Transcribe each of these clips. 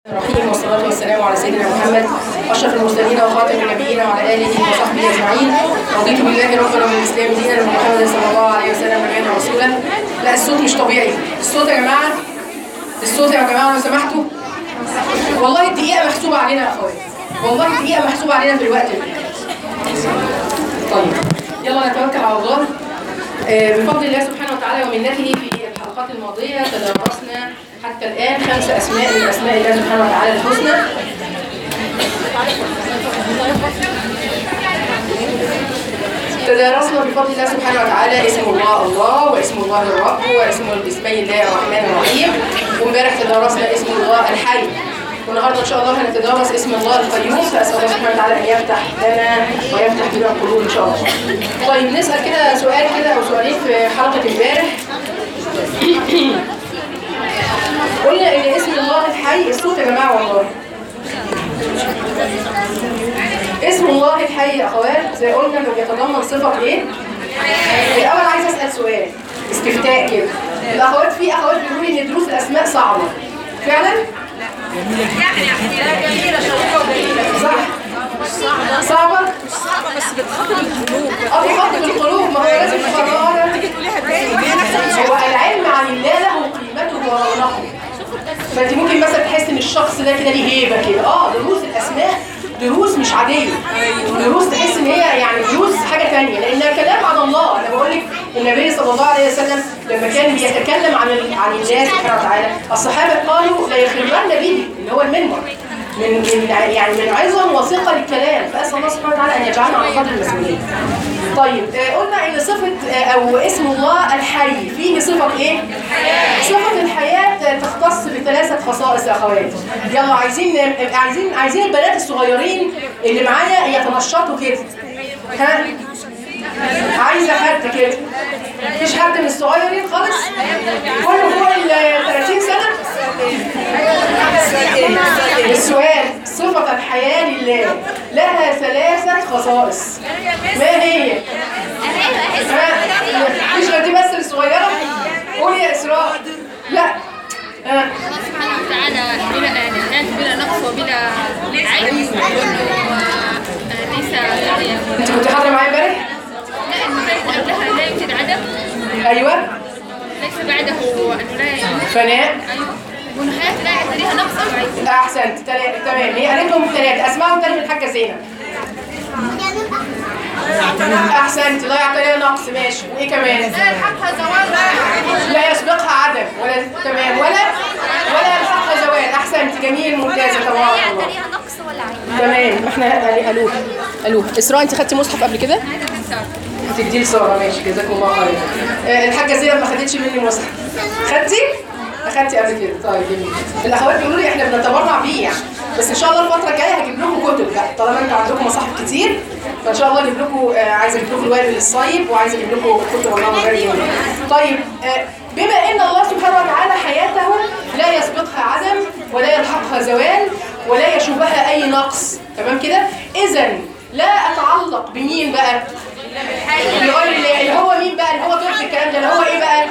الرحيم والصلاة والسلام على سيدنا محمد أشرف المرسلين وخاتم النبيين وعلى آله وصحبه أجمعين رضيت بالله ربا وبالإسلام دينا ومحمد صلى الله عليه وسلم نبيا ورسولا لا الصوت مش طبيعي الصوت يا جماعة الصوت يا جماعة لو سمحتوا والله الدقيقة محسوبة علينا يا أخوات والله الدقيقة محسوبة علينا في الوقت ده طيب يلا نتوكل على الله آه، بفضل الله سبحانه وتعالى ومنته في الحلقات الماضية تدارسنا حتى الآن خمس أسماء من أسماء الله سبحانه وتعالى الحسنى تدارسنا بفضل الله سبحانه وتعالى اسم الله الله واسم الله الرب واسم بسمي الله الرحمن الرحيم وامبارح تدارسنا اسم الله الحي والنهارده ان شاء الله هنتدارس اسم الله القيوم فاسال الله سبحانه وتعالى ان يفتح لنا ويفتح بنا القلوب ان شاء الله. طيب نسال كده سؤال كده او سؤالين في حلقه امبارح. قلنا ان اسم الله الحي الصوت يا جماعه والله. اسم الله الحي يا اخوات زي قلنا انه بيتضمن صفه ايه؟ الاول عايز اسال سؤال استفتاء كده. الاخوات في اخوات بيقولوا لي ان دروس الاسماء صعبه. فعلا؟ صح صعبة صعبة بس بتخاطب القلوب اه بيخاطب القلوب ما هو لازم تقررها تيجي تقوليها تاني هو العلم عن الله له قيمته ورونقه فانت ممكن مثلا تحس ان الشخص ده كده ليه هيبه كده اه دروس الاسماء دروس مش عاديه دروس تحس ان هي يعني دروس حاجه ثانيه لانها كلام عن الله انا بقول لك النبي صلى الله عليه وسلم لما كان بيتكلم عن ال- عن الله سبحانه وتعالى الصحابه قالوا لا يخرن به اللي هو المنبر من من يعني من عظم وثقه للكلام فاسال الله سبحانه وتعالى ان يجعلنا على قدر المسؤوليه. طيب آه، قلنا ان صفه آه، او اسم الله الحي فيه صفه ايه؟ صفه الحياه آه، تختص بثلاثه خصائص يا اخوات. يلا عايزين آه، عايزين عايزين البنات الصغيرين اللي معايا يتنشطوا كده. ها؟ عايزه حد كده. مفيش حد من الصغيرين خالص؟ كله فوق ال 30 سنه؟ السؤال صفة الحياة لله لها ثلاثة خصائص ما هي؟ ها؟ مش غير دي بس الصغيرة؟ قولي يا إسراء لا ها؟ الله سبحانه وتعالى بلا نهاية بلا نقص وبلا عيب وليس يعني أنت كنت حاضرة معايا امبارح؟ لا المثال قبلها لا يوجد عدم أيوه ليس بعده انه لا يوجد فناء ايوه ونهاية لا يعتريها نقص او عيب أحسنت تلا- تمام هي قالت لهم ثلاثة أسمعهم تاني من الحاجة زينب أحسنت لا يعتريها نقص ماشي وإيه كمان؟ لا يلحقها زوال لا يسبقها عدم ولا تمام ولا ولا يلحقها زوال احسنت جميل ممتازه تبارك الله ليها نقص ولا عيب تمام احنا الو الو اسراء انت خدتي مصحف قبل كده هتديه لساره ماشي جزاكم الله خير آه، الحاجه زينب ما خدتش مني مصحف خدتي اخدتي قبل كده طيب جميل الاخوات بيقولوا لي احنا بنتبرع بيه يعني بس ان شاء الله الفتره الجايه هجيب لكم كتب بقى طالما انتوا عندكم مصاحف كتير فان شاء الله اجيب لكم آه، عايزه اجيب لكم الوائل للصيب وعايزه اجيب لكم كتب الله مبارك فيكم. طيب آه، بما ان الله سبحانه وتعالى حياته لا يسبقها عدم ولا يلحقها زوال ولا يشوبها اي نقص تمام كده اذا لا اتعلق بمين بقى بغير الله اللي هو مين بقى اللي هو ضد الكلام ده اللي هو ايه بقى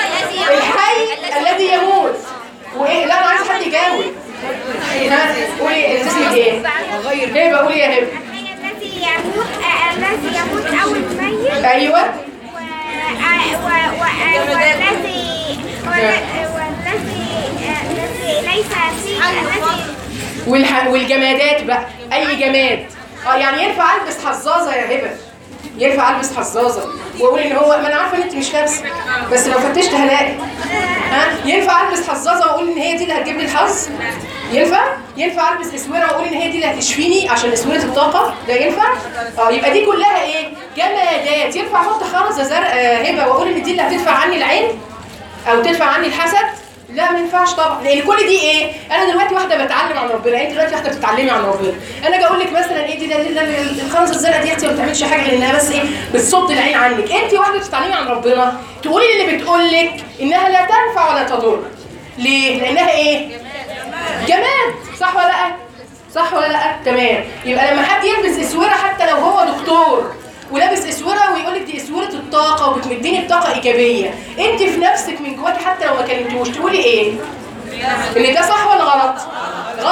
الحي الذي يموت وايه لا انا عايز حد يجاوب ها قولي انت اسمك ايه هبه قولي يا هبه الذي يموت آه، الذي يموت أو الميت ايوه و- آه، و- و- آه، والذي والذي والذي آه، الذي ليس فيه الذي والح... والجمادات بقى اي جماد اه يعني ينفع البس حظاظه يا هبه ينفع البس حظاظه واقول ان هو ما انا عارفه ان انت مش لابسه بس لو فتشت هلاقي ها ينفع البس حظاظه واقول ان هي دي اللي هتجيب لي الحظ ينفع ينفع البس اسوره واقول ان هي دي اللي هتشفيني عشان اسوره الطاقه ده ينفع اه يبقى دي كلها ايه جمادات ينفع احط خرزه زرقاء هبه واقول ان دي اللي هتدفع عني العين او تدفع عني الحسد لا ما ينفعش طبعا لان كل دي ايه انا دلوقتي واحده بتعلم عن ربنا انت دلوقتي واحده بتتعلمي عن ربنا انا اجي اقول لك مثلا ايه دي ده, ده, ده الخرزه الزرقاء دي ما بتعملش حاجه غير انها بس ايه بتصد العين عنك انت واحده بتتعلمي عن ربنا تقولي اللي بتقول لك انها لا تنفع ولا تضر ليه لانها ايه جماد صح ولا لا صح ولا لا تمام يبقى لما حد يلبس اسوره حتى لو هو دكتور ولابس اسوره ويقول لك دي اسوره الطاقه وبتمديني بطاقه ايجابيه انت في نفسك من جواكي حتى لو ما كلمتوش تقولي ايه ان ده صح ولا غلط غلط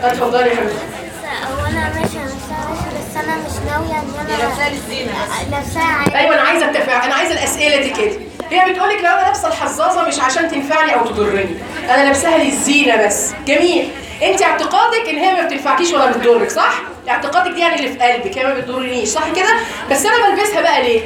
اتفضلي يا حبيبتي هو انا ماشيه لابساها ماشيه بس انا مش ناويه ان انا لابساها للزينه لابساها عادي ايوه انا عايزه التفاعل انا عايزه الاسئله دي كده هي بتقول لك لو انا لابسه الحظاظه مش عشان تنفعني او تضرني انا لابساها للزينه بس جميل انت اعتقادك ان هي ما بتنفعكيش ولا بتضرك صح اعتقادك دي يعني اللي في قلبك هي ما بتضرنيش صح كده بس انا بلبسها بقى ليه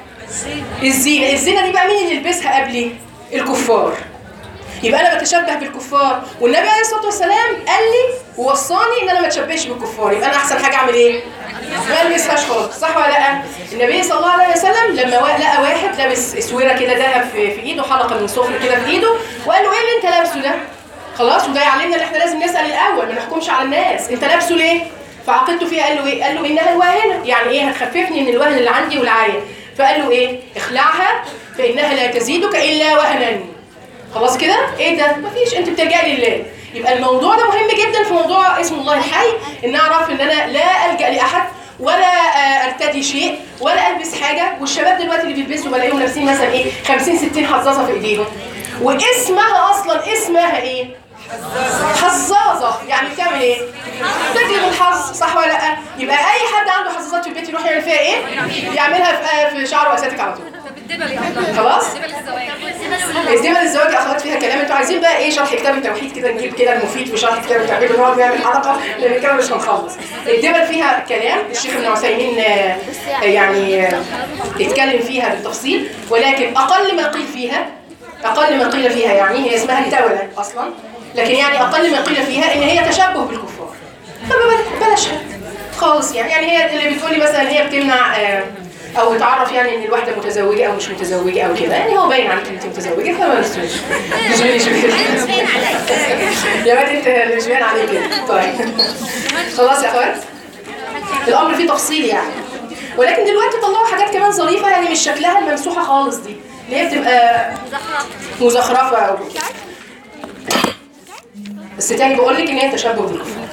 الزينه الزينه دي بقى مين اللي يلبسها قبلي الكفار يبقى انا بتشبه بالكفار والنبي عليه الصلاه والسلام قال لي ووصاني ان انا ما اتشبهش بالكفار يبقى انا احسن حاجه اعمل ايه ما البسهاش خالص صح ولا لا النبي صلى الله عليه وسلم لما وا- لقى واحد لابس اسوره كده ذهب في, في ايده حلقه من صفر كده في ايده وقال له ايه اللي انت لابسه ده خلاص وده يعلمنا ان احنا لازم نسال الاول ما نحكمش على الناس انت لابسه ليه فعقدته فيها قال له ايه قال له انها الواهنه يعني ايه هتخففني من الوهن اللي عندي والعايه فقال له ايه اخلعها فانها لا تزيدك الا وهنا خلاص كده ايه ده مفيش انت بتلجئي لله يبقى الموضوع ده مهم جدا في موضوع اسم الله الحي ان اعرف ان انا لا الجا لاحد ولا آه، ارتدي شيء ولا البس حاجه والشباب دلوقتي اللي بيلبسوا بلاقيهم لابسين مثلا ايه 50 60 حظاظه في ايديهم واسمها اصلا اسمها ايه حظاظه يعني بتعمل ايه تجلب الحظ صح ولا لا يبقى اي حد عنده حظاظات في البيت يروح يعمل فيها ايه يعملها في آه، في شعره واساتك على طول خلاص الزمن الزواج يا اخوات فيها كلام انتوا عايزين بقى ايه شرح كتاب التوحيد كده نجيب كده المفيد في شرح كتاب التوحيد ونقعد نعمل حلقه لان كده مش هنخلص الدبل فيها كلام الشيخ ابن عثيمين آه، آه، يعني آه، اتكلم فيها بالتفصيل ولكن اقل ما قيل فيها اقل ما قيل فيها يعني هي اسمها التولة اصلا لكن يعني اقل ما قيل فيها ان هي تشبه بالكفار فبلاش خالص يعني يعني هي اللي بتقولي مثلا هي بتمنع آه، او تعرف يعني ان الواحده متزوجه او مش متزوجه او كده يعني هو باين عليك ان انت متزوجه فما نسويش مش باين مش باين يا بنت انت اللي مش باين عليك كده. طيب خلاص يا اخوات الامر فيه تفصيل يعني ولكن دلوقتي طلعوا حاجات كمان ظريفه يعني مش شكلها الممسوحه خالص دي اللي هي بتبقى مزخرفه او كده بس تاني بقول لك ان هي تشبه بالكفار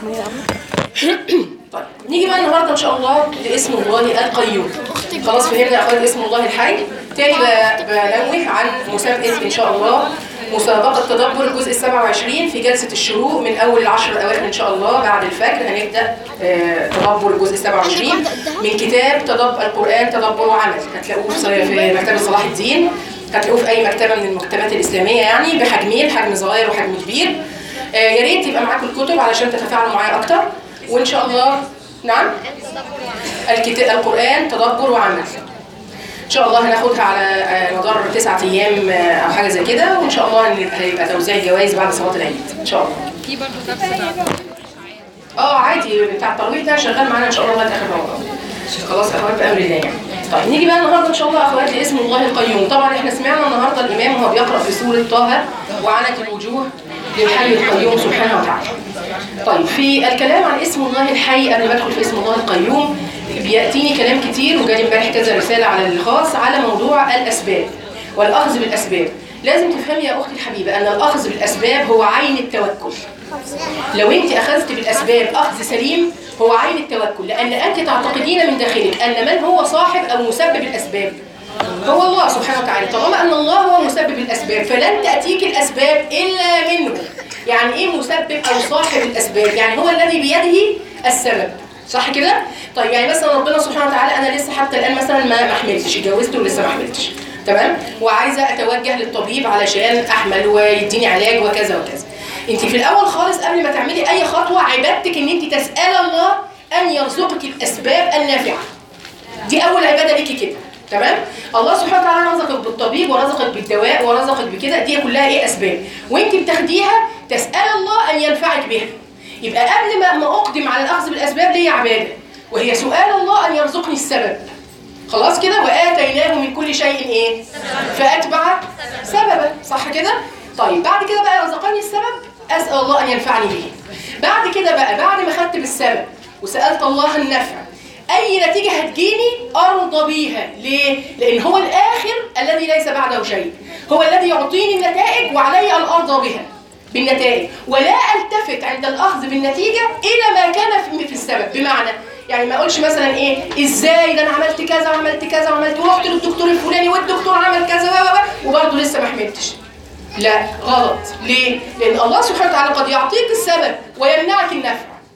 طيب نيجي بقى النهارده ان شاء الله لاسم الله القيوم خلاص فهمنا يا اخوات اسم الله الحي تاني ب- بنوه عن مسابقه ان شاء الله مسابقة تدبر الجزء ال 27 في جلسة الشروق من أول العشر الأوائل إن شاء الله بعد الفجر هنبدأ آه، تدبر الجزء ال 27 من كتاب تدبر القرآن تدبر وعمل هتلاقوه في في مكتبة صلاح الدين هتلاقوه في أي مكتبة من المكتبات الإسلامية يعني بحجمين حجم صغير وحجم كبير آه، يا ريت يبقى معاكم الكتب علشان تتفاعلوا معايا أكتر وإن شاء الله نعم الكتاب القرآن تدبر وعمل ان شاء الله هناخدها على آه، مدار تسعة ايام آه، او حاجه زي كده وان شاء الله هن- هيبقى توزيع الجوائز بعد صلاه العيد ان شاء الله في برضه درس اه عادي بتاع التراويح ده شغال معانا ان شاء الله لغايه اخر رمضان خلاص اخوات بامر الله يعني طيب نيجي بقى النهارده ان شاء الله اخوات لاسم الله القيوم طبعا احنا سمعنا النهارده الامام وهو بيقرا في سوره طه وعنت الوجوه للحي القيوم سبحانه وتعالى طيب في الكلام عن اسم الله الحي قبل ما ادخل في اسم الله القيوم بياتيني كلام كتير وجالي امبارح كذا رساله على الخاص على موضوع الاسباب والاخذ بالاسباب لازم تفهمي يا اختي الحبيبه ان الاخذ بالاسباب هو عين التوكل لو انت اخذت بالاسباب اخذ سليم هو عين التوكل لان انت تعتقدين من داخلك ان من هو صاحب او مسبب الاسباب هو الله سبحانه وتعالى طالما ان الله هو مسبب الاسباب فلن تاتيك الاسباب الا منه يعني ايه مسبب او صاحب الاسباب يعني هو الذي بيده السبب صح كده طيب يعني مثلا ربنا سبحانه وتعالى انا لسه حتى الان مثلا ما ما حملتش اتجوزت ولسه ما حملتش تمام وعايزه اتوجه للطبيب علشان احمل ويديني علاج وكذا وكذا انت في الاول خالص قبل ما تعملي اي خطوه عبادتك ان انت تسال الله ان يرزقك الاسباب النافعه دي اول عباده ليكي كده تمام الله سبحانه وتعالى رزقك بالطبيب ورزقك بالدواء ورزقك بكده دي كلها ايه اسباب وانت بتاخديها تسال الله ان ينفعك بها يبقى قبل ما ما اقدم على الاخذ بالاسباب ليا عباده وهي سؤال الله ان يرزقني السبب خلاص كده واتيناه من كل شيء ايه فاتبع سببا صح كده طيب بعد كده بقى رزقني السبب اسال الله ان ينفعني به بعد كده بقى بعد ما خدت بالسبب وسالت الله النفع اي نتيجه هتجيني ارضى بيها ليه لان هو الاخر الذي ليس بعده شيء هو الذي يعطيني النتائج وعلي ان ارضى بها بالنتائج ولا التفت عند الاخذ بالنتيجه الى ما كان في- في السبب بمعنى يعني ما اقولش مثلا ايه ازاي ده انا عملت كذا وعملت كذا وعملت ورحت للدكتور الفلاني والدكتور عمل كذا و- و- و- وبرضه لسه ما حملتش لا غلط ليه؟ لأن الله سبحانه وتعالى قد يعطيك السبب ويمنعك النفع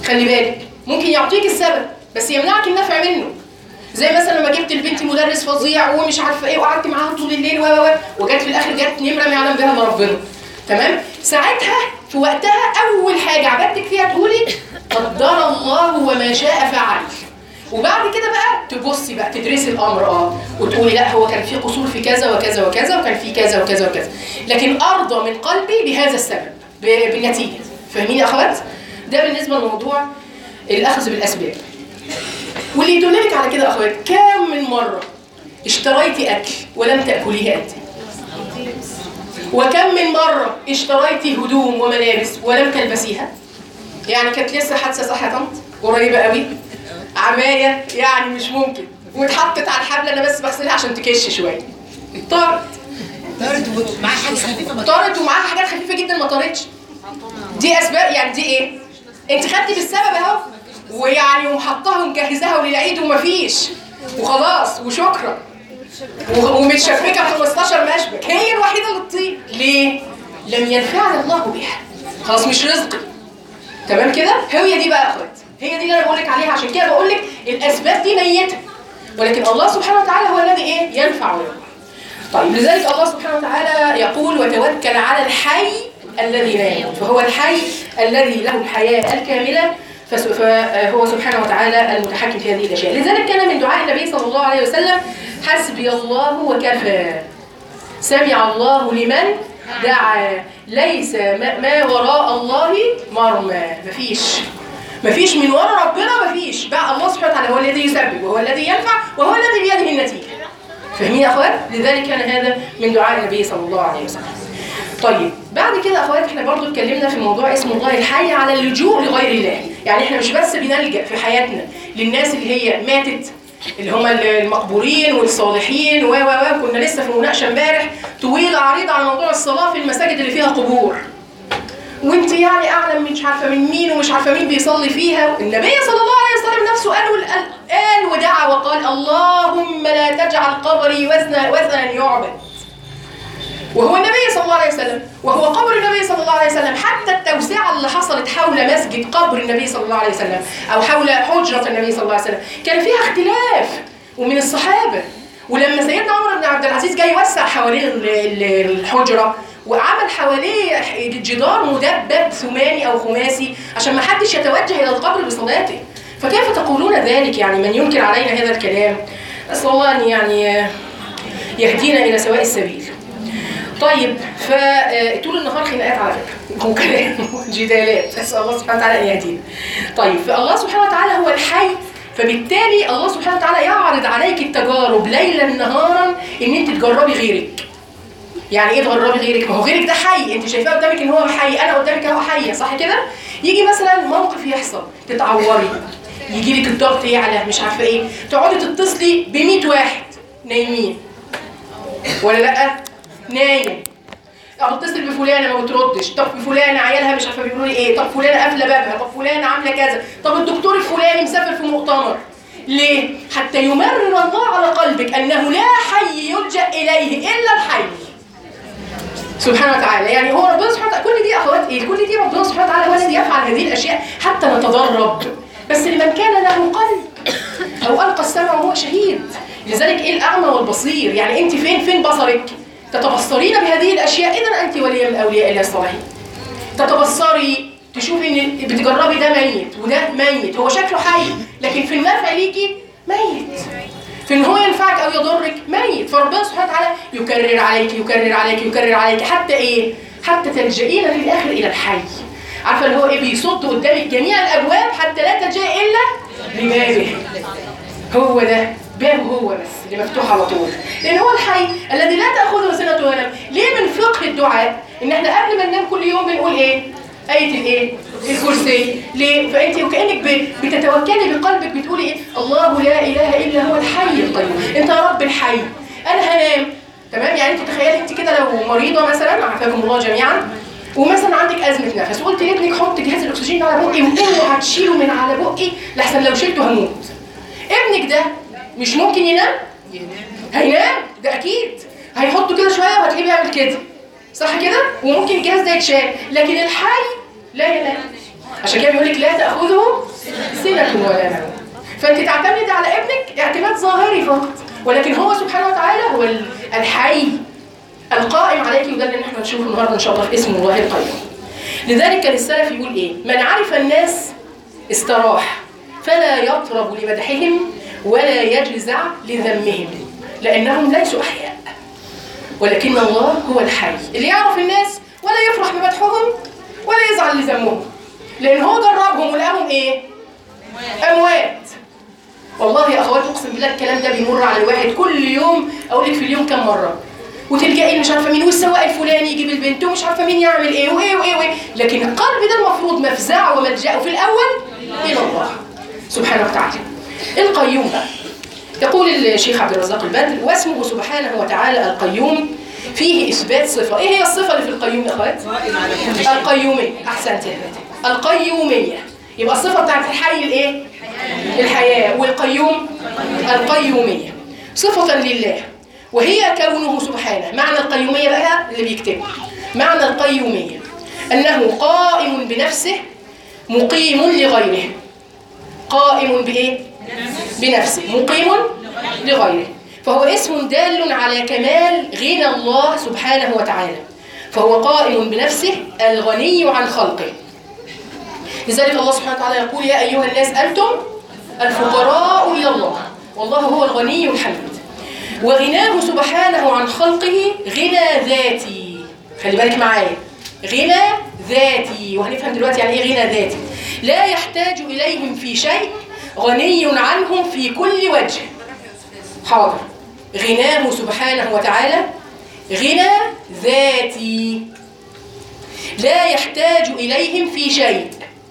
خلي بالك ممكن يعطيك السبب بس يمنعك النفع منه زي مثلا لما جبت لبنتي مدرس فظيع ومش عارفه ايه وقعدت معاها طول الليل و و و وجت في الاخر جت نمره ما يعلم بها الا ربنا تمام ساعتها في وقتها اول حاجه عبادتك فيها تقولي قدر الله وما شاء فعل وبعد كده بقى تبصي بقى تدرسي الامر اه وتقولي لا هو كان في قصور في كذا وكذا وكذا وكان في كذا وكذا وكذا لكن ارضى من قلبي بهذا السبب ب- بالنتيجه فاهمين يا اخوات ده بالنسبه لموضوع الاخذ بالاسباب واللي يدللك على كده يا اخوات كام من مره اشتريتي اكل ولم تاكليه انت وكم من مره اشتريتي هدوم وملابس ولم تلبسيها يعني كانت لسه حادثه صح يا طنط قريبه قوي عمايه يعني مش ممكن واتحطت على الحبل انا بس بغسلها عشان تكش شويه طارت طارت ومعاها حاجه خفيفه ما طارت ومعاها حاجات خفيفه جدا ما طارتش دي اسباب يعني دي ايه انت خدتي بالسبب اهو ويعني ومحطاها ومجهزاها وللعيد ومفيش وخلاص وشكرا و- ومتشبكه 15 مشبك هي الوحيده اللي تطير ليه لم ينفعنا الله بها خلاص مش رزقي تمام كده هي دي بقى يا اخوات هي دي اللي انا بقول لك عليها عشان كده بقول لك الاسباب دي ميته ولكن الله سبحانه وتعالى هو الذي ايه ينفع ويضر طيب لذلك الله سبحانه وتعالى يقول وتوكل على الحي الذي لا يموت فهو الحي الذي له الحياة الكاملة فس- فهو سبحانه وتعالى المتحكم في هذه الأشياء لذلك كان من دعاء النبي صلى الله عليه وسلم حسبي الله وكفى سمع الله لمن دعا ليس ما ما وراء الله مرمى مفيش مفيش من وراء ربنا مفيش بقى الله سبحانه وتعالى هو الذي يسبب وهو الذي ينفع وهو الذي بيده النتيجة فاهمين يا اخوات لذلك كان هذا من دعاء النبي صلى الله عليه وسلم طيب بعد كده يا اخوات احنا برضو اتكلمنا في موضوع اسم الله الحي على اللجوء لغير الله يعني احنا مش بس بنلجأ في حياتنا للناس اللي هي ماتت اللي هم المقبورين والصالحين و و و كنا لسه في مناقشه امبارح طويله عريضه على موضوع الصلاه في المساجد اللي فيها قبور وانت يعني اعلم مش عارفه من مين ومش عارفه مين بيصلي فيها النبي صلى الله عليه وسلم نفسه قال قال- قال ودعا وقال اللهم لا تجعل قبري وثنا وثنا يعبد وهو النبي صلى الله عليه وسلم وهو قبر النبي صلى الله عليه وسلم حتى التوسعة اللي حصلت حول مسجد قبر النبي صلى الله عليه وسلم أو حول حجرة النبي صلى الله عليه وسلم كان فيها اختلاف ومن الصحابة ولما سيدنا عمر بن عبد العزيز جاي يوسع حوالين ال- ال- الحجرة وعمل حواليه جدار مدبب ثماني أو خماسي عشان ما حدش يتوجه إلى القبر بصلاته فكيف تقولون ذلك يعني من ينكر علينا هذا الكلام أسأل الله أن يعني يهدينا إلى سواء السبيل طيب فطول النهار خناقات على فكره وكلام وجدالات اسال الله سبحانه وتعالى ان يهدينا. طيب فالله سبحانه وتعالى هو الحي فبالتالي الله سبحانه وتعالى يعرض عليك التجارب ليلا نهارا ان انت تجربي غيرك. يعني ايه تجربي غيرك؟ ما هو غيرك ده حي، انت شايفاه قدامك ان هو حي، انا قدامك اهو حيه، صح كده؟ يجي مثلا موقف يحصل تتعوري يجي لك الضغط يعلى مش عارفه ايه، تقعدي تتصلي ب 100 واحد نايمين ولا لا؟ نايم طب اتصل بفلانه ما بتردش طب فلانه عيالها مش عارفه بيقولوا لي ايه طب فلانه قافله بابها طب فلانه عامله كذا طب الدكتور الفلاني مسافر في مؤتمر ليه حتى يمرر الله على قلبك انه لا حي يلجا اليه الا الحي سبحانه وتعالى يعني هو ربنا سبحانه وتعالى كل دي اخوات ايه كل دي ربنا سبحانه وتعالى هو الذي يفعل هذه الاشياء حتى نتدرب بس لمن كان له قلب او القى السمع وهو شهيد لذلك ايه الاعمى والبصير يعني انت فين فين بصرك تتبصرين بهذه الاشياء اذا انت ولي من اولياء الله الصالحين تتبصري تشوفي ان بتجربي ده ميت وده ميت هو شكله حي لكن في النفع ليكي ميت في ان هو ينفعك او يضرك ميت فربنا سبحانه وتعالى يكرر عليك يكرر عليك يكرر عليك حتى ايه حتى تلجئين في الاخر الى الحي عارفه اللي هو ايه بيصد قدامك جميع الابواب حتى لا تلجئي الا لبابه هو ده بابه هو بس اللي مفتوح على طول لان هو الحي الذي لا تاخذه سنه ولا نوم ليه من فقه الدعاء ان احنا قبل ما ننام كل يوم بنقول ايه آية الايه؟ الكرسي، ليه؟ فأنت وكأنك ب- بتتوكلي بقلبك بتقولي ايه؟ الله لا إله إلا هو الحي القيوم، أنت يا رب الحي، أنا هنام، تمام؟ يعني أنت تخيلي أنت كده لو مريضة مثلا عافاكم الله جميعا ومثلا عندك أزمة نفس وقلت لابنك حط جهاز الأكسجين ده على بقي واوعى تشيله من على بقي لحسن لو شلته هموت. ابنك ده مش ممكن ينام؟ هينام ده اكيد هيحطه كده شويه وهتلاقيه بيعمل كده صح كده وممكن الجهاز ده يتشال لكن الحي لا ينام عشان كده بيقول لك لا تاخذه سنه ولا نوم فانت تعتمد على ابنك اعتماد ظاهري فقط ولكن هو سبحانه وتعالى هو ال- الحي القائم عليك وده اللي احنا هنشوفه النهارده ان شاء الله في اسم الله القيوم لذلك كان السلف يقول ايه من عرف الناس استراح فلا يطرب لمدحهم ولا يجزع لذمهم لانهم ليسوا احياء ولكن الله هو الحي اللي يعرف الناس ولا يفرح بمدحهم ولا يزعل لذمهم لان هو جربهم ولقاهم ايه اموات والله يا اخوات اقسم بالله الكلام ده بيمر على الواحد كل يوم اقول لك في اليوم كم مره وتلجئي مش عارفه مين والسواق الفلاني يجيب البنت ومش عارفه مين يعمل ايه وايه وايه وايه لكن القلب ده المفروض مفزعه وملجأه في الاول الى الله سبحانه وتعالى القيوم بقى يقول الشيخ عبد الرزاق البدر واسمه سبحانه وتعالى القيوم فيه اثبات صفه ايه هي الصفه اللي في القيوم يا اخوات القيوميه احسنت يا بنت القيوميه يبقى الصفه بتاعت الحي الايه الحياه والقيوم القيوميه صفه لله وهي كونه سبحانه معنى القيوميه بقى اللي بيكتبه معنى القيوميه انه قائم بنفسه مقيم لغيره قائم بايه بنفسه مقيم لغيره فهو اسم دال على كمال غنى الله سبحانه وتعالى فهو قائم بنفسه الغني عن خلقه لذلك الله سبحانه وتعالى يقول يا أيها الناس أنتم الفقراء إلى الله والله هو الغني الحميد وغناه سبحانه عن خلقه غنى ذاتي خلي بالك معايا غنى ذاتي وهنفهم دلوقتي يعني ايه غنى ذاتي لا يحتاج إليهم في شيء غني عنهم في كل وجه حاضر غناه سبحانه وتعالى غنى ذاتي لا يحتاج إليهم في شيء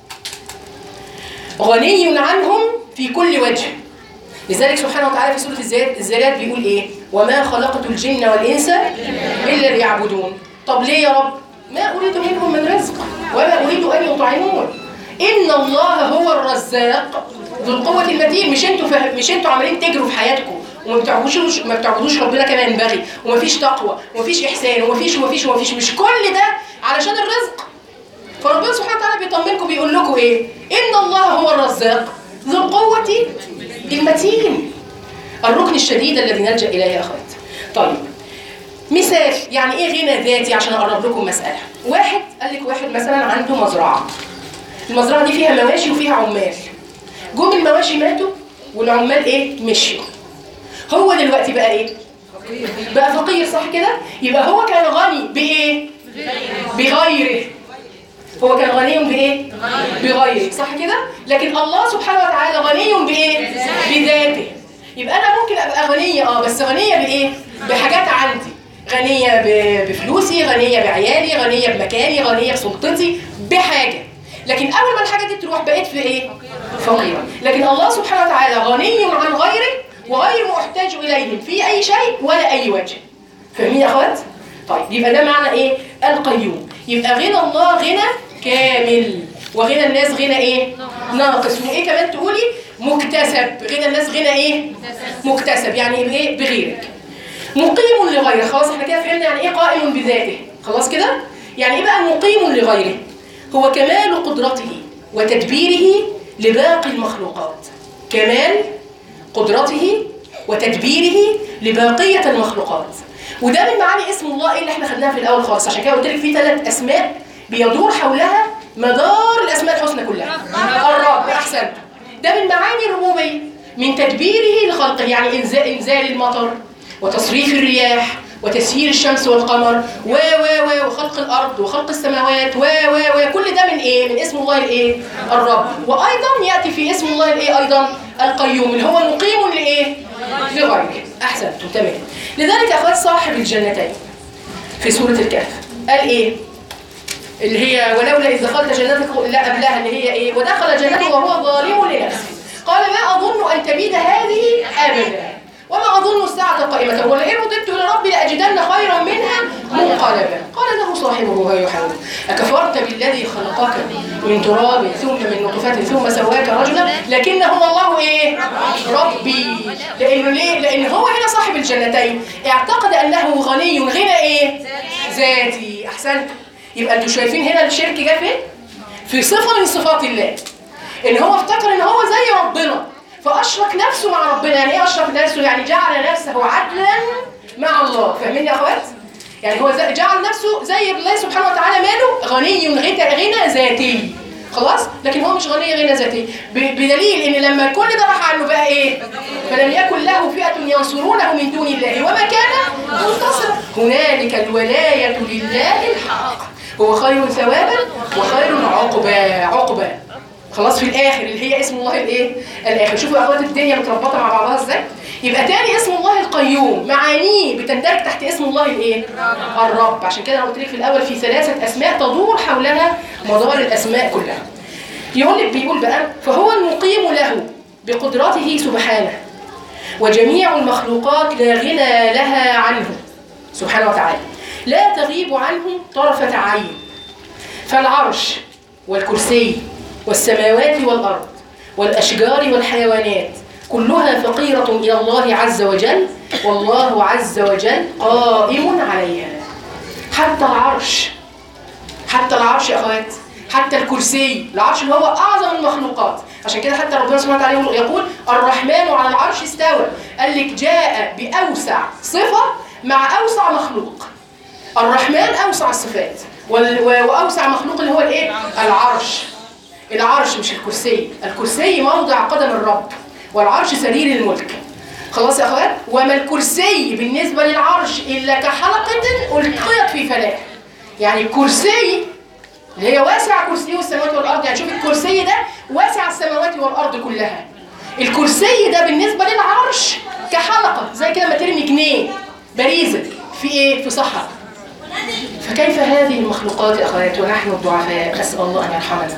غني عنهم في كل وجه لذلك سبحانه وتعالى في سورة الزاد- الزاريات بيقول إيه وما خلقت الجن والإنس إلا ليعبدون طب ليه يا رب ما أريد منهم من رزق وما أريد أن يطعمون إن الله هو الرزاق ذو القوة المتين مش انتوا فهم مش انتوا عمالين تجروا في حياتكم وما بتعبدوش ما بتعبدوش ربنا كما ينبغي ومفيش تقوى ومفيش إحسان ومفيش ومفيش ومفيش مش كل ده علشان الرزق فربنا سبحانه وتعالى بيطمنكم بيقول لكم ايه؟ ان الله هو الرزاق ذو القوة المتين الركن الشديد الذي نلجأ اليه يا اخوات. طيب مثال يعني ايه غنى ذاتي عشان اقرب لكم مسألة. واحد قال لك واحد مثلا عنده مزرعة. المزرعة دي فيها مواشي وفيها عمال. جم المواشي ماتوا والعمال ايه؟ مشيوا. هو دلوقتي بقى ايه؟ بقى فقير صح كده؟ يبقى هو كان غني بايه؟ بغيره هو كان غني بايه؟ بغيره صح كده؟ لكن الله سبحانه وتعالى غني بايه؟ بذاته يبقى انا ممكن ابقى غنيه اه بس غنيه بايه؟ بحاجات عندي غنيه ب- بفلوسي غنيه بعيالي غنيه بمكاني غنيه بسلطتي بحاجه لكن اول ما الحاجه دي تروح بقيت في ايه؟ فقيره لكن الله سبحانه وتعالى غني عن غيره وغير محتاج اليهم في اي شيء ولا اي وجه فاهمين يا اخوات؟ طيب يبقى ده معنى ايه؟ القيوم يبقى غنى الله غنى كامل وغنى الناس غنى ايه؟ ناقص وايه كمان تقولي؟ مكتسب غنى الناس غنى ايه؟ مكتسب يعني ايه؟ بغيرك مقيم لغيره خلاص احنا كده فهمنا يعني ايه قائم بذاته خلاص كده؟ يعني ايه بقى مقيم لغيره؟ هو كمال قدرته وتدبيره لباقي المخلوقات كمال قدرته وتدبيره لبقية المخلوقات وده من معاني اسم الله ايه اللي احنا خدناها في الاول خالص عشان كده قلت لك في ثلاث اسماء بيدور حولها مدار الاسماء الحسنى كلها الرب احسنت ده من معاني الربوبيه من تدبيره لخلقه يعني انزال انزال المطر وتصريف الرياح وتسيير الشمس والقمر و و و وخلق الارض وخلق السماوات و و و كل ده من ايه؟ من اسم الله الايه؟ الرب وايضا ياتي في اسم الله الايه ايضا؟ القيوم اللي هو مقيم لايه؟ لغيره احسنتم تمام لذلك اخذ صاحب الجنتين في سوره الكهف قال ايه؟ اللي هي ولولا اذ دخلت جنتك لا قبلها اللي هي ايه؟ ودخل جنته وهو ظالم لنفسه قال ما اظن ان تبيد هذه ابدا وما أظن الساعة قائمة ولئن رددت إلى ربي لأجدن خيرا منها منقلبا قال له صاحبه وهو يحاول أكفرت بالذي خلقك من تراب ثم من نطفة ثم سواك رجلا لكن هو الله إيه؟ ربي لأنه ليه؟ لأن هو هنا صاحب الجنتين اعتقد أنه غني غنى إيه؟ ذاتي أحسنت يبقى أنتوا شايفين هنا الشرك جه فين؟ في في صفه من صفات الله ان هو افتكر ان هو زي ربنا فاشرك نفسه مع ربنا يعني ايه اشرك نفسه يعني جعل نفسه عدلا مع الله فاهمين يا اخوات يعني هو زي- جعل نفسه زي الله سبحانه وتعالى ماله غني غنى غنى ذاتي خلاص لكن هو مش غني غنى ذاتي ب- بدليل ان لما كل ده راح عنه بقى ايه فلم يكن له فئه ينصرونه من دون الله وما كان منتصرا هنالك الولايه لله الحق هو خير ثوابا وخير عقبا عقبا خلاص في الاخر اللي هي اسم الله الايه الاخر شوفوا اخوات الدنيا متربطه مع بعضها ازاي يبقى تاني اسم الله القيوم معانيه بتندرج تحت اسم الله الايه الرب عشان كده انا قلت لك في الاول في ثلاثه اسماء تدور حولها مدار الاسماء كلها يقول لك بيقول بقى فهو المقيم له بقدرته سبحانه وجميع المخلوقات لا غنى لها عنه سبحانه وتعالى لا تغيب عنه طرفة عين فالعرش والكرسي والسماوات والأرض والأشجار والحيوانات كلها فقيرة إلى الله عز وجل والله عز وجل قائم عليها حتى العرش حتى العرش يا أخوات حتى الكرسي العرش اللي هو أعظم المخلوقات عشان كده حتى ربنا سبحانه وتعالى يقول- يقول الرحمن على العرش استوى قال لك جاء بأوسع صفة مع أوسع مخلوق الرحمن اوسع الصفات وال- و- واوسع مخلوق اللي هو الايه العرش العرش مش الكرسي الكرسي موضع قدم الرب والعرش سرير الملك خلاص يا اخوات وما الكرسي بالنسبه للعرش الا كحلقه القيت في فلاه يعني الكرسي اللي هي واسع كرسيه السماوات والارض يعني شوف الكرسي ده واسع السماوات والارض كلها الكرسي ده بالنسبه للعرش كحلقه زي كده ما ترمي جنيه باريزه في ايه في صحراء فكيف هذه المخلوقات يا اخوات ونحن الضعفاء نسال الله ان يرحمنا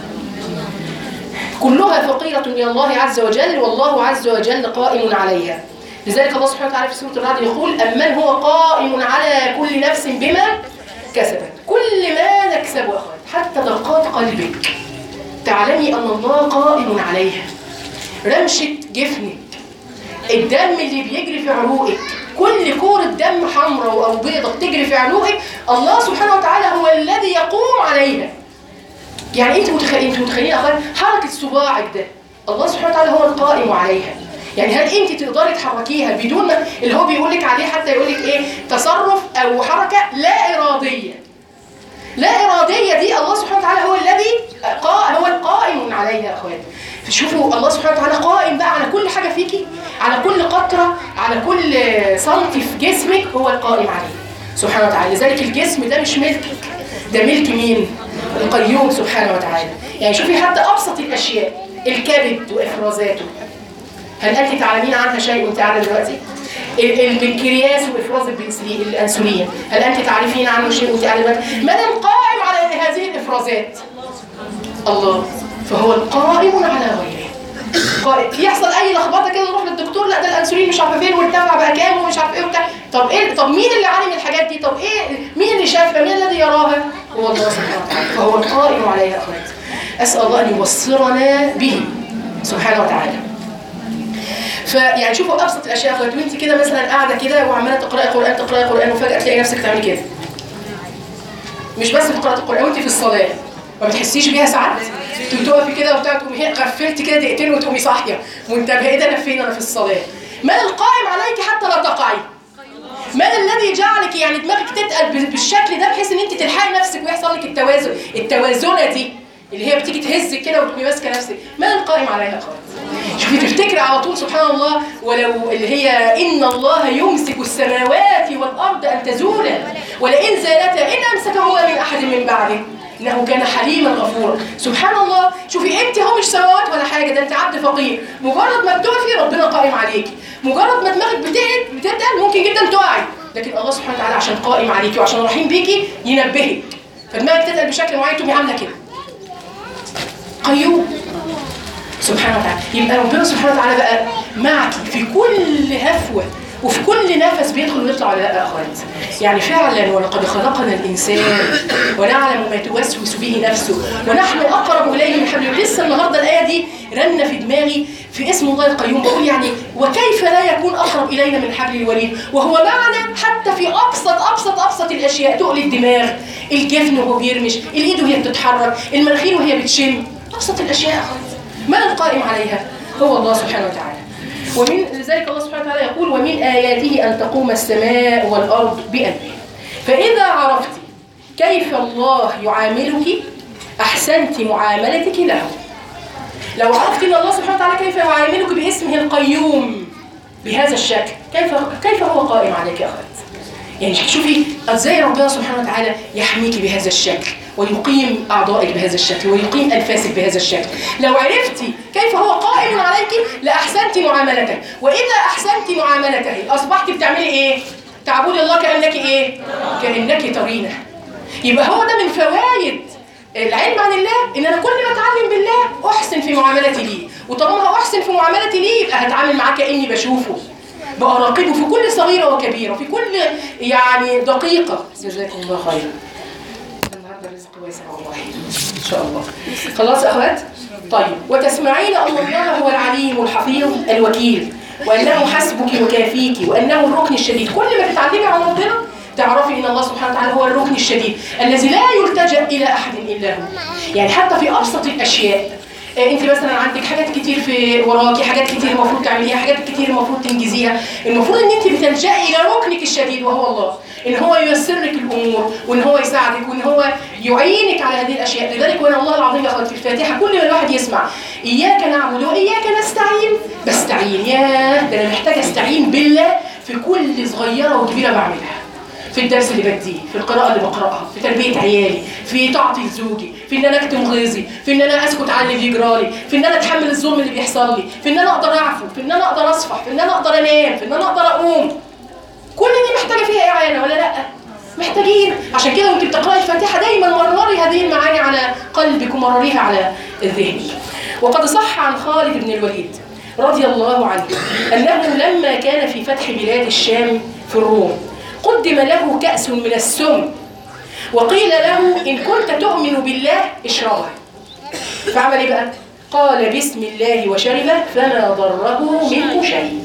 كلها فقيرة إلى الله عز وجل والله عز وجل قائم عليها لذلك الله سبحانه وتعالى في سورة الرعد يقول أمن هو قائم على كل نفس بما كسبت كل ما نكسبه يا أخوات حتى دقات قلبك تعلمي أن الله قائم عليها رمشة جفنك الدم اللي بيجري في عروقك كل كورة دم حمراء أو بيضة بتجري في عروقك الله سبحانه وتعالى هو الذي يقوم عليها يعني انت متخيلين انت متخيلين يا اخوان حركه صباعك ده الله سبحانه وتعالى هو القائم عليها يعني هل انت تقدري تحركيها بدون ما اللي هو بيقول لك عليه حتى يقول لك ايه تصرف او حركه لا اراديه لا اراديه دي الله سبحانه وتعالى هو الذي قا هو القائم عليها يا اخوان شوفوا الله سبحانه وتعالى قائم بقى على كل حاجه فيكي على كل قطره على كل سنتي في جسمك هو القائم عليه سبحانه وتعالى لذلك الجسم ده مش ملكك ده ملك مين القيوم سبحانه وتعالى يعني شوفي حتى ابسط الاشياء الكبد وافرازاته هل انت تعلمين عنها شيء وانت قاعده دلوقتي ال- البنكرياس وافراز البنسلين الانسولين هل انت تعرفين عنه شيء وانت قاعده دلوقتي من القائم على هذه الافرازات الله فهو القائم على غيره قائم. يحصل اي لخبطه كده نروح للدكتور لا ده الانسولين مش عارفه فين وارتفع بقى كام ومش عارف ايه وبتاع طب ايه طب مين اللي عالم الحاجات دي طب ايه مين اللي شافها مين الذي يراها هو الله سبحانه وتعالى فهو القائم عليها اخواتي اسال الله ان يبصرنا به سبحانه وتعالى فيعني شوفوا ابسط الاشياء يا اخواتي وانت كده مثلا قاعده كده وعماله تقراي قران تقراي قران وفجاه تلاقي نفسك تعملي كده مش بس في قراءة القرآن وانت في الصلاة ما بتحسيش بيها ساعات تقومي تقفي كده وبتاع تقومي هي غفلتي كده دقيقتين وتقومي صاحية منتبهة ايه ده انا فين انا في الصلاة من القائم عليك حتى لا تقعي من الذي جعلك يعني دماغك تتقل بال- بالشكل ده بحيث ان انت تلحقي نفسك ويحصل لك التوازن التوازنه دي اللي هي بتيجي تهزك كده وتقومي ماسكه نفسك من القائم عليها خالص شوفي تفتكري على طول سبحان الله ولو اللي هي ان الله يمسك السماوات والارض ان تزولا ولئن زالتا ان امسكهما من احد من بعده انه كان حليما غفورا سبحان الله شوفي انت هو مش سماوات ولا حاجه ده انت عبد فقير مجرد ما بتقفي ربنا قائم عليكي مجرد ما دماغك بتقعد بتتقل ممكن جدا تقعي لكن الله سبحانه وتعالى عشان قائم عليكي وعشان رحيم بيكي ينبهك فدماغك تتقل بشكل معين تقومي عامله كده قيوم سبحانه وتعالى يبقى ربنا سبحانه وتعالى بقى معك في كل هفوة وفي كل نفس بيدخل ويطلع ولا لا يا اخوات يعني فعلا ولقد خلقنا الانسان ونعلم ما توسوس به نفسه ونحن اقرب اليه من حبل الوريد. لسه النهارده الايه دي رنه في دماغي في اسم الله القيوم بقول يعني وكيف لا يكون اقرب الينا من حبل الوريد وهو معنا حتى في ابسط ابسط ابسط الاشياء تقل الدماغ الجفن وهو بيرمش الايد وهي بتتحرك المناخير وهي بتشم ابسط الاشياء يا اخوات من القائم عليها هو الله سبحانه وتعالى ومن لذلك الله سبحانه وتعالى يقول ومن آياته أن تقوم السماء والأرض بأمره فإذا عرفت كيف الله يعاملك أحسنت معاملتك له لو عرفت ان الله سبحانه وتعالى كيف يعاملك باسمه القيوم بهذا الشكل كيف كيف هو قائم عليك يا اخوات يعني شوفي ازاي ربنا سبحانه وتعالى يحميك بهذا الشكل ويقيم اعضائك بهذا الشكل ويقيم انفاسك بهذا الشكل لو عرفتي كيف هو قائم عليك لاحسنت معاملته واذا احسنت معاملته اصبحت بتعملي ايه تعبدي الله كانك ايه كانك ترينه يبقى هو ده من فوائد العلم عن الله ان انا كل ما اتعلم بالله احسن في معاملتي ليه وطالما احسن في معاملتي ليه يبقى هتعامل معاه كاني بشوفه براقبه في كل صغيره وكبيره في كل يعني دقيقه جزاكم الله خيرا النهارده الرزق واسع والله ان شاء الله خلاص يا اخوات طيب وتسمعين ان الله هو العليم الحفيظ الوكيل وانه حسبك وكافيك وانه الركن الشديد كل ما تتعلمي عن ربنا تعرفي ان الله سبحانه وتعالى هو الركن الشديد الذي لا يلتجا الى احد الا هو يعني حتى في ابسط الاشياء آه، انت مثلا عندك حاجات كتير في وراكي حاجات كتير المفروض تعمليها حاجات كتير المفروض تنجزيها المفروض ان انت بتلجئي الى ركنك الشديد وهو الله ان هو ييسر لك الامور وان هو يساعدك وان هو يعينك على هذه الاشياء لذلك وانا الله العظيم يا اخوات في الفاتحه كل ما الواحد يسمع اياك نعبد واياك نستعين بستعين ياه ده انا محتاجه استعين بالله في كل صغيره وكبيره بعملها في الدرس اللي بديه في القراءة اللي بقرأها في تربية عيالي في طاعتي لزوجي في ان انا اكتم غيظي في ان انا اسكت على اللي بيجرالي في ان انا اتحمل الظلم اللي بيحصل لي في ان انا اقدر اعفو في ان انا اقدر اصفح في ان انا اقدر انام في ان انا اقدر اقوم كل دي محتاجة فيها اعانة ولا لا محتاجين عشان كده وانت بتقراي الفاتحة دايما مرري هذه المعاني على قلبك ومرريها على الذهن وقد صح عن خالد بن الوليد رضي الله عنه انه لما كان في فتح بلاد الشام في الروم قدم له كأس من السم وقيل له إن كنت تؤمن بالله اشربه فعمل إيه بقى؟ قال بسم الله وشربه فما ضره منه شيء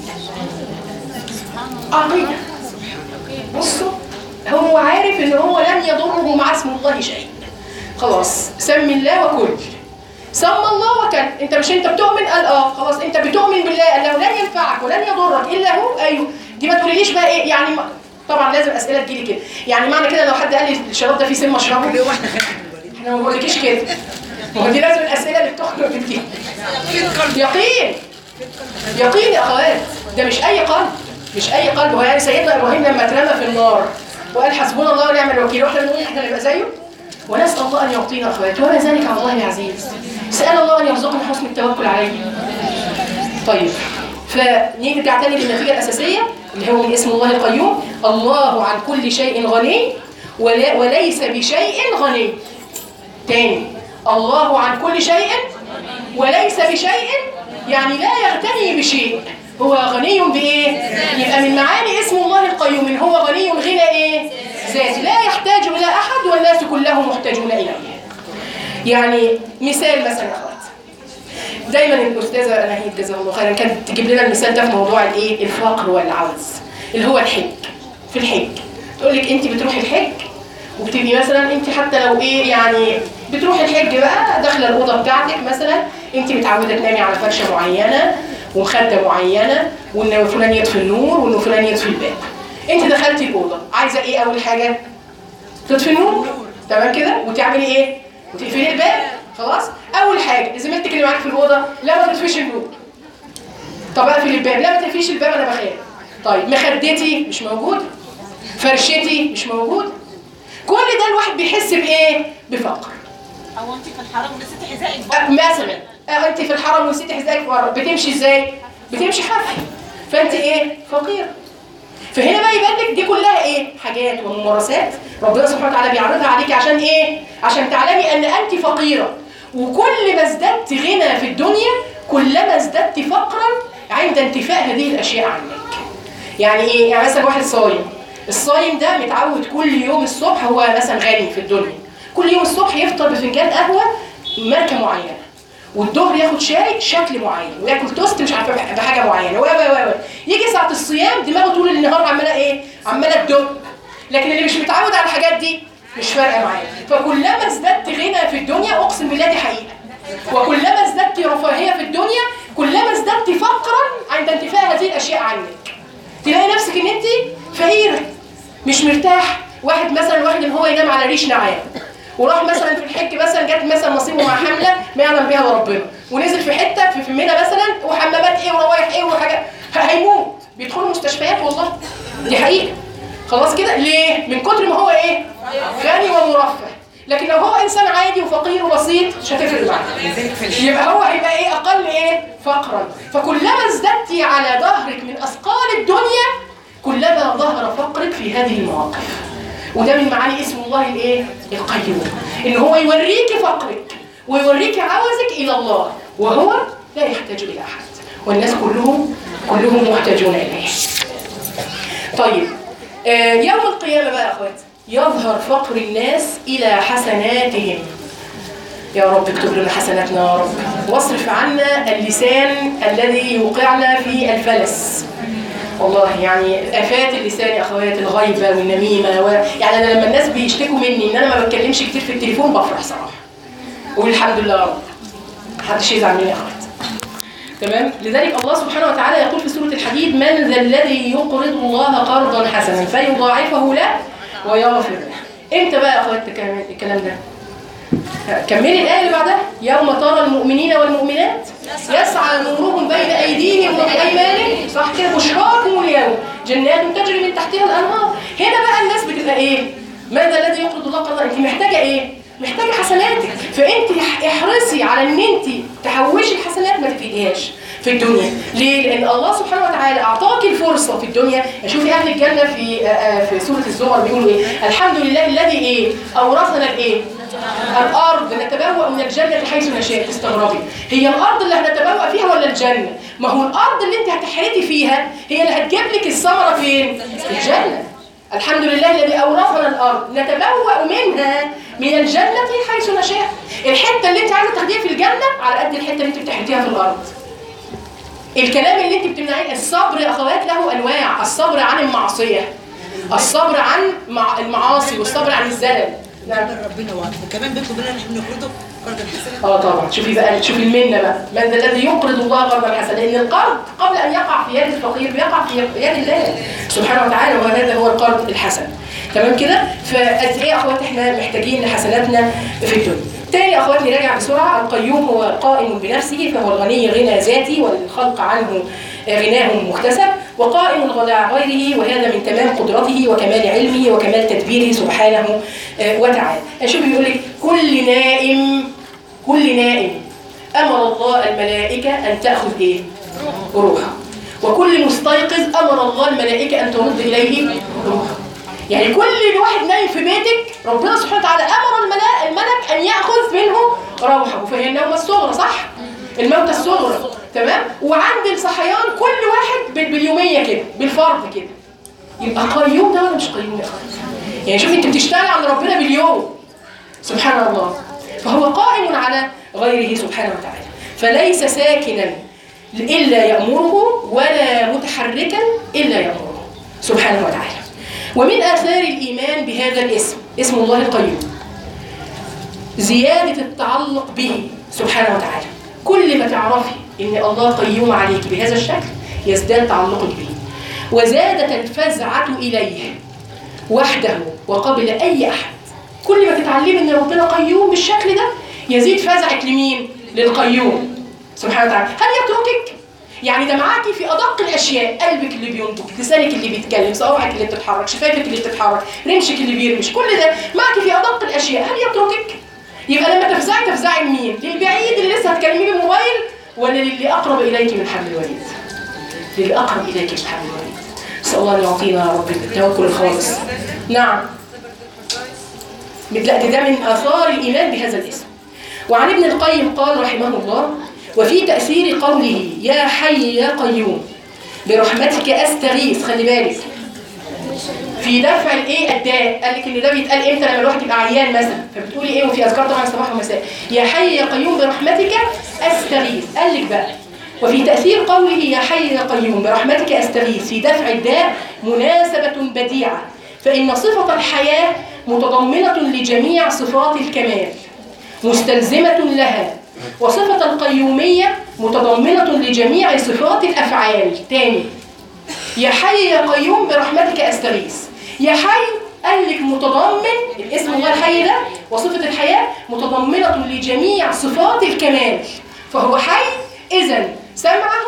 عقيدة بصوا هو عارف ان هو لن يضره مع اسم الله شيء خلاص سم الله وكل سمى الله وكل انت مش انت بتؤمن قال اه خلاص انت بتؤمن بالله قال له لن ينفعك ولن يضرك الا هو ايوه دي ما تقوليليش بقى ايه يعني ما طبعا لازم اسئله تجيلي كده يعني معنى كده لو حد قال لي الشراب ده فيه سم اشربه احنا ما بقولكيش كده ما هو دي لازم الاسئله اللي بتخرج بتجيلي يقين يقين يا اخوات ده مش اي قلب مش اي قلب هو يعني سيدنا ابراهيم لما اترمى في النار وقال حسبنا الله ونعم الوكيل واحنا بنقول احنا نبقى زيه ونسال الله ان يعطينا اخوات وما ذلك على الله بعزيز سال الله ان يرزقنا حسن التوكل عليه طيب فنرجع تاني للنتيجه الاساسيه اللي هو من اسم الله القيوم الله عن كل شيء غني ولا وليس بشيء غني تاني الله عن كل شيء وليس بشيء يعني لا يغتني بشيء هو غني بايه يبقى من معاني اسم الله القيوم إن هو غني غنى ايه ذاتي لا يحتاج الى احد والناس كلهم محتاجون اليه يعني مثال مثلا يا اخوات دايما الاستاذه نهيد جزاها الله خيرا كانت تجيب لنا المثال ده في موضوع الايه الفقر والعوز اللي هو الحج في الحج تقول لك انت بتروحي الحج وبتبقي مثلا انت حتى لو ايه يعني بتروحي الحج بقى داخله الاوضه بتاعتك مثلا انت متعوده تنامي على فرشه معينه ومخده معينه وان فلان يطفي النور وان فلان يطفي الباب انت دخلتي الاوضه عايزه ايه اول حاجه تطفي النور تمام كده وتعملي ايه وتقفلي الباب خلاص اول حاجه زميلتك اللي معاك في الاوضه لا ما تطفيش النور طب اقفل الباب لا ما تقفليش الباب انا بخاف طيب مخدتي مش موجوده فرشتي مش موجوده كل ده الواحد بيحس بايه بفقر او انت في الحرم ونسيتي حذائك أه، مثلا أه، انت في الحرم ونسيتي حذائك بره بتمشي ازاي بتمشي حافي فانت ايه فقير فهنا بقى يبان لك دي كلها ايه حاجات وممارسات ربنا سبحانه وتعالى بيعرضها عليك عشان ايه عشان تعلمي ان انت فقيره وكل ما ازددت غنى في الدنيا كلما ازددت فقرا عند انتفاء هذه الاشياء عنك يعني ايه يعني مثلا واحد صايم الصايم ده متعود كل يوم الصبح هو مثلا غني في الدنيا كل يوم الصبح يفطر بفنجان قهوه ماركه معينه والظهر ياخد شاي شكل معين وياكل توست مش عارفه بح- بحاجه معينه و و و و. يجي ساعه الصيام دماغه طول النهار عماله ايه عماله تدب لكن اللي مش متعود على الحاجات دي مش فارقه معايا فكلما ازددت غنى في الدنيا اقسم بالله دي حقيقه وكلما ازددت رفاهيه في الدنيا كلما ازددت فقرا عند انتفاء هذه الاشياء عنك تلاقي نفسك ان انت فقيره مش مرتاح واحد مثلا واحد ان هو ينام على ريش نعام وراح مثلا في الحج مثلا جت مثلا نصيبه مع حمله ما يعلم بها الا ربنا ونزل في حته في في منى مثلا وحمامات ايه ورايح ايه وحاجات ه- هيموت بيدخلوا مستشفيات والله دي حقيقه خلاص كده ليه من كتر ما هو ايه غني ومرفه لكن لو هو انسان عادي وفقير وبسيط مش هتفرق معاه يبقى هو هيبقى ايه اقل ايه فقرا فكلما ازددتي على ظهرك من اثقال الدنيا كلما ظهر فقرك في هذه المواقف وده من معاني اسم الله الايه القيوم ان هو يوريك فقرك ويوريك عوزك الى الله وهو لا يحتاج الى احد والناس كلهم كلهم محتاجون اليه طيب آه يوم القيامه بقى يا اخواتي يظهر فقر الناس الى حسناتهم يا رب اكتب لنا حسناتنا يا رب واصرف عنا اللسان الذي يوقعنا في الفلس والله يعني افات اللسان يا اخوات الغيبه والنميمه و... يعني انا لما الناس بيشتكوا مني ان انا ما بتكلمش كتير في التليفون بفرح صراحه اقول الحمد لله يا رب محدش يزعل مني يا اخوات تمام لذلك الله سبحانه وتعالى يقول في سوره الحديد من ذا الذي يقرض الله قرضا حسنا فيضاعفه له ويغفر له امتى بقى يا اخوات الكلام- الكلام ده كملي الآية اللي بعدها يوم ترى المؤمنين والمؤمنات يسعى نورهم بين أيديهم وبأيمانهم صح كده بشراكم اليوم جنات تجري من تحتها الأنهار هنا بقى الناس بتبقى إيه؟ ماذا الذي يقرض الله قرضا؟ أنت محتاجة إيه؟ محتاجة حسناتك فأنت اح- احرصي على إن أنت تحوشي الحسنات ما تفيديهاش في الدنيا ليه؟ لأن الله سبحانه وتعالى أعطاك الفرصة في الدنيا شوفي أهل الجنة في آه، آه، في سورة الزمر بيقولوا إيه؟ الحمد لله الذي إيه؟ أورثنا الإيه؟ الارض نتبوأ من الجنه حيث نشاء تستغربي هي الارض اللي هنتبوأ فيها ولا الجنه ما هو الارض اللي انت هتحرتي فيها هي اللي هتجيب لك الثمره فين في الجنه الحمد لله الذي اورثنا الارض نتبوأ منها من الجنه حيث نشاء الحته اللي انت عايزه تاخديها في الجنه على قد الحته اللي انت بتحرتيها في الارض الكلام اللي انت بتمنعيه الصبر يا اخوات له انواع الصبر عن المعصيه الصبر عن مع المعاصي والصبر عن الزلل نعم ربنا وعد وكمان بيطلب لنا ان احنا نقرضه قرض الحسنه اه طبعا شوفي بقى شوفي المنه بقى من ذا الذي يقرض الله قرضا حسنا لان القرض قبل ان يقع في يد الفقير بيقع في يد الله سبحانه وتعالى وهذا هو القرض الحسن تمام كده فقد ايه يا اخوات احنا محتاجين لحسناتنا في الدنيا تاني يا اخوات نراجع بسرعه القيوم هو قائم بنفسه فهو الغني غنى ذاتي والخلق عنه غناه مكتسب وقائم على غيره وهذا من تمام قدرته وكمال علمه وكمال تدبيره سبحانه آه، وتعالى شوف بيقول لك كل نائم كل نائم امر الله الملائكه ان تاخذ ايه روحه وكل مستيقظ امر الله الملائكه ان ترد اليه روحه يعني كل واحد نايم في بيتك ربنا سبحانه وتعالى امر الملا- الملك ان ياخذ منه روحه فهي النومه الصغرى صح الموتى الصغرى تمام وعند الصحيان كل واحد بال- باليوميه كده بالفرض كده يبقى قيوم ده ولا مش قيوم يا اخوان يعني شوفي انت بتشتغل عند ربنا باليوم سبحان الله فهو قائم على غيره سبحانه وتعالى فليس ساكنا إلا يأمره ولا متحركا إلا يأمره سبحانه وتعالى ومن آثار الإيمان بهذا الاسم اسم الله القيوم زيادة التعلق به سبحانه وتعالى كل ما تعرفي إن الله قيوم عليك بهذا الشكل يزداد تعلقك به وزادت الفزعة إليه وحده وقبل أي أحد كل ما تتعلمي إن ربنا قيوم بالشكل ده يزيد فزعك لمين؟ للقيوم سبحانه وتعالى هل يتركك؟ يعني ده معاكي في ادق الاشياء قلبك اللي بينطق لسانك اللي بيتكلم صوابعك اللي بتتحرك شفايفك اللي بتتحرك رمشك اللي بيرمش كل ده معاكي في ادق الاشياء هل يتركك يبقى لما تفزعي تفزعي لمين للبعيد اللي لسه هتكلميه بالموبايل ولا للي اقرب اليك من حبل الوريد للي اقرب اليك من حبل الوريد نسال الله ان يعطينا يا رب التوكل الخالص نعم لا ده من اثار الايمان بهذا الاسم وعن ابن القيم قال رحمه الله وفي تأثير قوله يا حي يا قيوم برحمتك أستغيث خلي بالك في دفع الايه الداء قال لك ان ده بيتقال امتى لما الواحد يبقى عيان مثلا فبتقولي ايه وفي اذكار طبعا صباح ومساء يا حي يا قيوم برحمتك استغيث قال لك بقى وفي تأثير قوله يا حي يا قيوم برحمتك استغيث في دفع الداء مناسبة بديعة فإن صفة الحياة متضمنة لجميع صفات الكمال مستلزمة لها وصفة القيومية متضمنة لجميع صفات الأفعال تاني يا حي يا قيوم برحمتك أستغيث يا حي قال لك متضمن الاسم هو الحي ده وصفة الحياة متضمنة لجميع صفات الكمال فهو حي إذا سمعه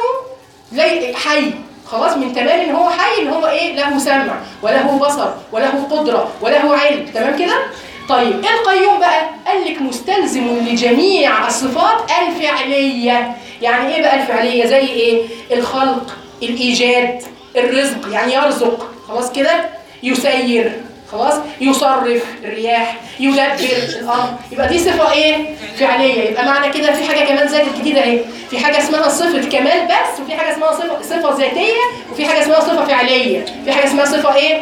لي حي خلاص من تمام ان هو حي ان هو ايه له سمع وله بصر وله قدرة وله علم تمام كده طيب ايه القيوم بقى قال لك مستلزم لجميع الصفات الفعلية يعني ايه بقى الفعلية زي ايه الخلق الايجاد الرزق يعني يرزق خلاص كده يسير خلاص يصرف الرياح يدبر الامر يبقى دي صفه ايه فعليه يبقى معنى كده في حاجه كمان زادت جديده اهي في حاجه اسمها صفه كمال بس وفي حاجه اسمها صفه صفه ذاتيه وفي حاجه اسمها صفه فعليه في حاجه اسمها صفه ايه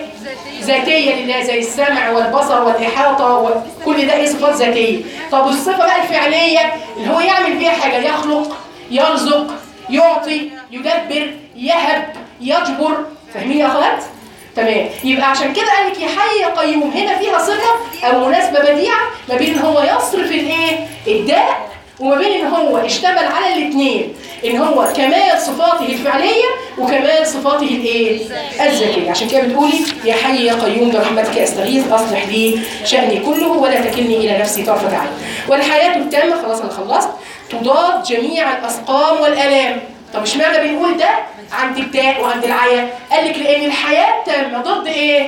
ذاتيه لله زي السمع والبصر والاحاطه وكل ده ايه صفات ذاتيه طب والصفه بقى الفعليه اللي هو يعمل بيها حاجه يخلق يرزق يعطي يدبر يهب يجبر فاهمين يا اخوات تمام يبقى عشان كده قال لك يا حي يا قيوم هنا فيها صفه او مناسبه بديعه ما بين ان هو يصرف الايه الداء وما بين ان هو اشتمل على الاثنين ان هو كمال صفاته الفعليه وكمال صفاته الايه الذاتيه عشان كده بتقولي يا حي يا قيوم برحمتك استغيث اصلح لي شاني كله ولا تكلني الى نفسي طرفه عين والحياه التامه خلاص انا خلصت تضاد جميع الاسقام والالام طب اشمعنى بنقول ده عند الداء وعند العيا قال لك لان الحياه تامه ضد ايه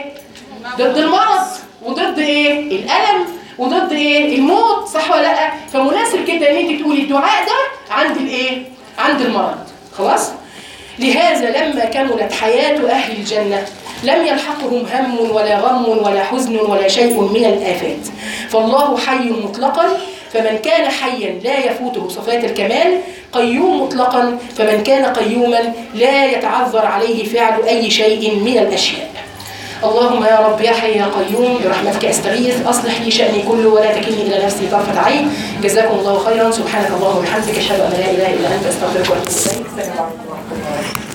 ضد المرض وضد ايه الالم وضد ايه الموت صح ولا لا فمناسب جدا ان انت تقولي الدعاء ده عند الايه عند المرض خلاص لهذا لما كملت حياة أهل الجنة لم يلحقهم هم ولا غم ولا حزن ولا شيء من الآفات فالله حي مطلقا فمن كان حيا لا يفوته صفات الكمال قيوم مطلقا فمن كان قيوما لا يتعذر عليه فعل أي شيء من الأشياء اللهم يا رب يا حي يا قيوم برحمتك استغيث اصلح لي شاني كله ولا تكلني الى نفسي طرفه عين جزاكم الله خيرا سبحانك اللهم وبحمدك اشهد ان لا اله الا انت استغفرك واتوب اليك السلام عليكم ورحمه الله